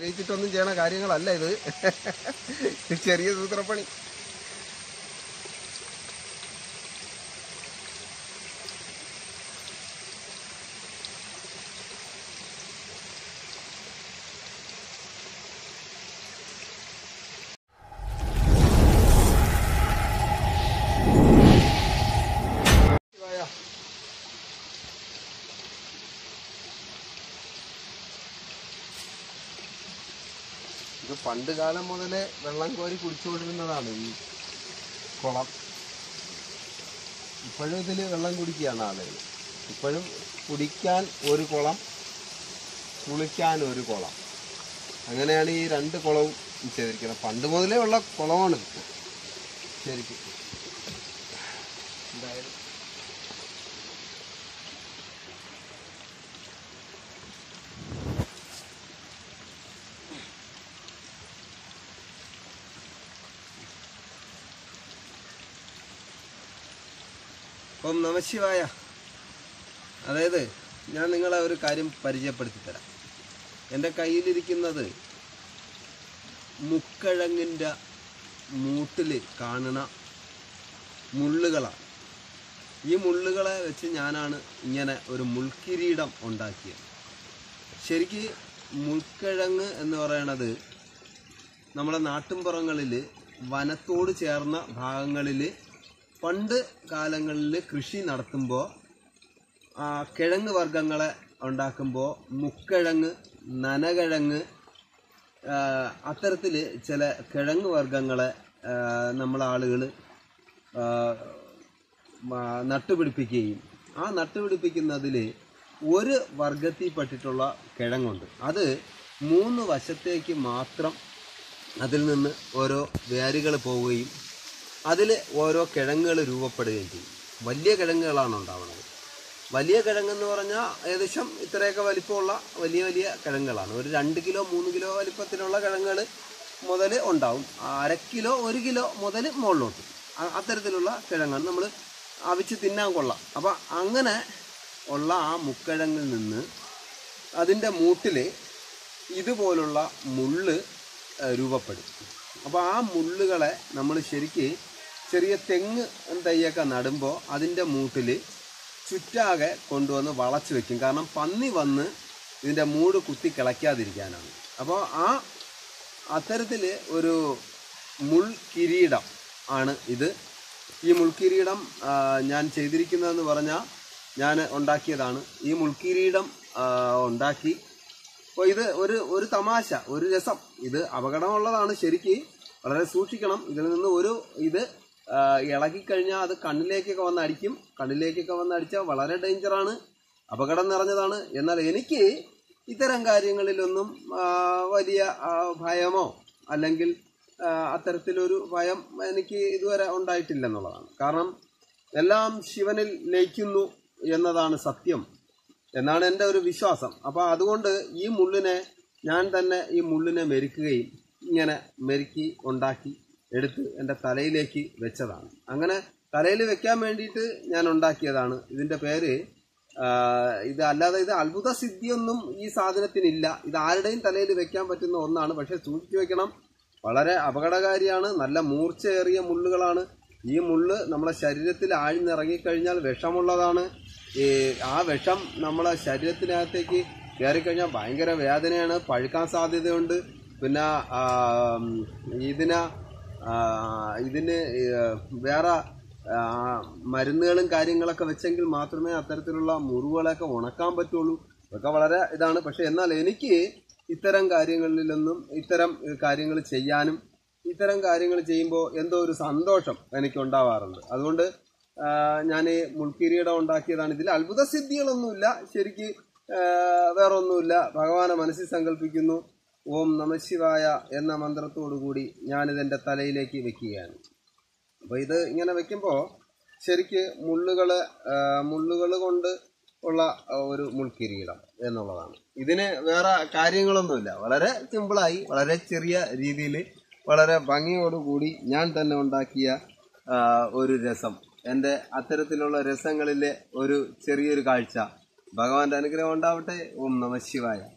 ആഗ്രഹിച്ചിട്ടൊന്നും ചെയ്യണ കാര്യങ്ങളല്ല ഇത് ചെറിയ സൂത്രപ്പണി ശിവായ. ഇത് പണ്ട് കാലം മുതലേ വെള്ളം കോരി കുടിച്ചുകൊണ്ടിരുന്നതാണ് ഈ കുളം ഇപ്പോഴും ഇതിൽ വെള്ളം കുടിക്കുകയാണ് ആളുകൾ ഇപ്പോഴും കുടിക്കാൻ ഒരു കുളം കുളിക്കാൻ ഒരു കുളം അങ്ങനെയാണ് ഈ രണ്ട് കുളവും ചെയ്തിരിക്കുന്നത് പണ്ട് മുതലേ ഉള്ള കുളമാണ് ഇത് ശരിക്കും എന്തായാലും ഓം നമശിവായ അതായത് ഞാൻ നിങ്ങളെ ഒരു കാര്യം പരിചയപ്പെടുത്തി തരാം എൻ്റെ കയ്യിലിരിക്കുന്നത് മുക്കഴങ്ങിൻ്റെ മൂട്ടിൽ കാണുന്ന മുള്ളുകളാണ് ഈ മുള്ളുകളെ വെച്ച് ഞാനാണ് ഇങ്ങനെ ഒരു മുൾക്കിരീടം ഉണ്ടാക്കിയത് ശരിക്ക് മുൾക്കിഴങ്ങ് എന്ന് പറയണത് നമ്മുടെ നാട്ടിൻപുറങ്ങളിൽ വനത്തോട് ചേർന്ന ഭാഗങ്ങളിൽ പണ്ട് കാലങ്ങളിൽ കൃഷി നടത്തുമ്പോൾ ആ കിഴങ്ങ് വർഗ്ഗങ്ങളെ ഉണ്ടാക്കുമ്പോൾ മുക്കിഴങ്ങ് നനകിഴങ്ങ് അത്തരത്തിൽ ചില കിഴങ്ങ് വർഗ്ഗങ്ങളെ നമ്മളാളുകൾ നട്ടുപിടിപ്പിക്കുകയും ആ നട്ടുപിടിപ്പിക്കുന്നതിൽ ഒരു വർഗത്തിൽപ്പെട്ടിട്ടുള്ള കിഴങ്ങുണ്ട് അത് മൂന്ന് വശത്തേക്ക് മാത്രം അതിൽ നിന്ന് ഓരോ വേരുകൾ പോവുകയും അതിൽ ഓരോ കിഴങ്ങുകൾ രൂപപ്പെടുകയും ചെയ്യും വലിയ കിഴങ്ങുകളാണ് ഉണ്ടാവുന്നത് വലിയ കിഴങ്ങെന്ന് പറഞ്ഞാൽ ഏകദേശം ഇത്രയൊക്കെ വലിപ്പമുള്ള വലിയ വലിയ കിഴങ്ങുകളാണ് ഒരു രണ്ട് കിലോ മൂന്ന് കിലോ വലിപ്പത്തിലുള്ള കിഴങ്ങുകൾ മുതൽ ഉണ്ടാവും അര കിലോ ഒരു കിലോ മുതൽ മുകളിലോട്ട് അ- അത്തരത്തിലുള്ള കിഴങ്ങാണ് നമ്മൾ അവിച്ച് തിന്നാൻ കൊള്ളാം അപ്പം അങ്ങനെ ഉള്ള ആ മുക്കിഴങ്ങിൽ നിന്ന് അതിൻ്റെ മൂട്ടിൽ ഇതുപോലുള്ള മുള്ള് ഏഹ്, രൂപപ്പെടും അപ്പോൾ ആ മുള്ളുകളെ നമ്മൾ ശരിക്ക് ചെറിയ തെങ്ങ് തൈയൊക്കെ നടുമ്പോൾ അതിൻ്റെ മൂട്ടിൽ ചുറ്റാകെ കൊണ്ടുവന്ന് വളച്ച് വെക്കും കാരണം പന്നി വന്ന് ഇതിൻ്റെ മൂട് കുത്തി കിളയ്ക്കാതിരിക്കാനാണ് അപ്പോൾ ആ അത്തരത്തിൽ ഒരു മുൾ കിരീടം ആണ് ഇത് ഈ മുൾക്കിരീടം ആ, ഞാൻ ചെയ്തിരിക്കുന്നതെന്ന് പറഞ്ഞാൽ ഞാൻ ഉണ്ടാക്കിയതാണ് ഈ മുൾക്കിരീടം ആ, ഉണ്ടാക്കി അപ്പോൾ ഇത് ഒരു ഒരു തമാശ ഒരു രസം ഇത് അപകടമുള്ളതാണ് ശരിക്ക് വളരെ സൂക്ഷിക്കണം ഇതിൽ നിന്ന് ഒരു ഇത് ആ, ഇളകിക്കഴിഞ്ഞാൽ അത് കണ്ണിലേക്കൊക്കെ വന്ന് അടിക്കും കണ്ണിലേക്കൊക്കെ വന്ന് അടിച്ചാൽ വളരെ ഡേഞ്ചറാണ് അപകടം നിറഞ്ഞതാണ് എന്നാൽ എനിക്ക് ഇത്തരം കാര്യങ്ങളിലൊന്നും ആ, വലിയ ആ, ഭയമോ അല്ലെങ്കിൽ ആ, അത്തരത്തിലൊരു ഭയം എനിക്ക് ഇതുവരെ ഉണ്ടായിട്ടില്ലെന്നുള്ളതാണ് കാരണം എല്ലാം ശിവനിൽ ലയിക്കുന്നു എന്നതാണ് സത്യം എന്നാണ് എൻ്റെ ഒരു വിശ്വാസം അപ്പോൾ അതുകൊണ്ട് ഈ മുള്ളിനെ ഞാൻ തന്നെ ഈ മുള്ളിനെ മെരുക്കുകയും ഇങ്ങനെ മെരുക്കി ഉണ്ടാക്കി എടുത്ത് എൻ്റെ തലയിലേക്ക് വെച്ചതാണ് അങ്ങനെ തലയിൽ വെക്കാൻ വേണ്ടിയിട്ട് ഞാൻ ഉണ്ടാക്കിയതാണ് ഇതിൻ്റെ പേര് ആ, ഇത് അല്ലാതെ ഇത് അത്ഭുത സിദ്ധിയൊന്നും ഈ സാധനത്തിനില്ല ഇത് ആരുടെയും തലയിൽ വെക്കാൻ പറ്റുന്ന ഒന്നാണ് പക്ഷെ സൂക്ഷിച്ചു വെക്കണം വളരെ അപകടകാരിയാണ് നല്ല മൂർച്ചയേറിയ മുള്ളുകളാണ് ഈ മുള്ള് നമ്മളെ ശരീരത്തിൽ ആഴ്ന്നിറങ്ങിക്കഴിഞ്ഞാൽ വിഷമുള്ളതാണ് ഈ ആ വിഷം നമ്മളെ ശരീരത്തിനകത്തേക്ക് കയറിക്കഴിഞ്ഞാൽ ഭയങ്കര വേദനയാണ് പഴുക്കാൻ സാധ്യതയുണ്ട് പിന്നെ ആ, ഉം, ഇതിന് ആ, ഇതിന് ഈ, വേറെ ആ, മരുന്നുകളും കാര്യങ്ങളൊക്കെ വെച്ചെങ്കിൽ മാത്രമേ അത്തരത്തിലുള്ള മുറിവുകളൊക്കെ ഉണക്കാൻ പറ്റുള്ളൂ ഇതൊക്കെ വളരെ ഇതാണ് പക്ഷെ എന്നാൽ എനിക്ക് ഇത്തരം കാര്യങ്ങളിലൊന്നും ഇത്തരം കാര്യങ്ങൾ ചെയ്യാനും ഇത്തരം കാര്യങ്ങൾ ചെയ്യുമ്പോൾ എന്തോ ഒരു സന്തോഷം എനിക്ക് ഉണ്ടാവാറുണ്ട് അതുകൊണ്ട് ഞാൻ മുൾക്കിരീടം ഉണ്ടാക്കിയതാണ് ഇതിൽ അത്ഭുത സിദ്ധികളൊന്നുമില്ല ശരിക്ക് ആ, വേറെ ഒന്നുമില്ല ഭഗവാനെ മനസ്സിൽ സങ്കല്പിക്കുന്നു ഓം നമശിവായ എന്ന മന്ത്രത്തോടു കൂടി ഞാനിതെൻ്റെ തലയിലേക്ക് വെക്കുകയാണ് അപ്പോൾ ഇത് ഇങ്ങനെ വെക്കുമ്പോൾ ശരിക്ക് മുള്ളുകൾ മുള്ളുകൾ കൊണ്ട് ഉള്ള ആ, ഒരു മുൾക്കിരീടം എന്നുള്ളതാണ് ഇതിന് വേറെ കാര്യങ്ങളൊന്നുമില്ല വളരെ സിമ്പിളായി വളരെ ചെറിയ രീതിയിൽ വളരെ ഭംഗിയോടുകൂടി ഞാൻ തന്നെ ഉണ്ടാക്കിയ ആ, ഒരു രസം എൻ്റെ അത്തരത്തിലുള്ള രസങ്ങളിലെ ഒരു ചെറിയൊരു കാഴ്ച ഭഗവാന്റെ അനുഗ്രഹം ഉണ്ടാവട്ടെ ഓം നമ ശിവായ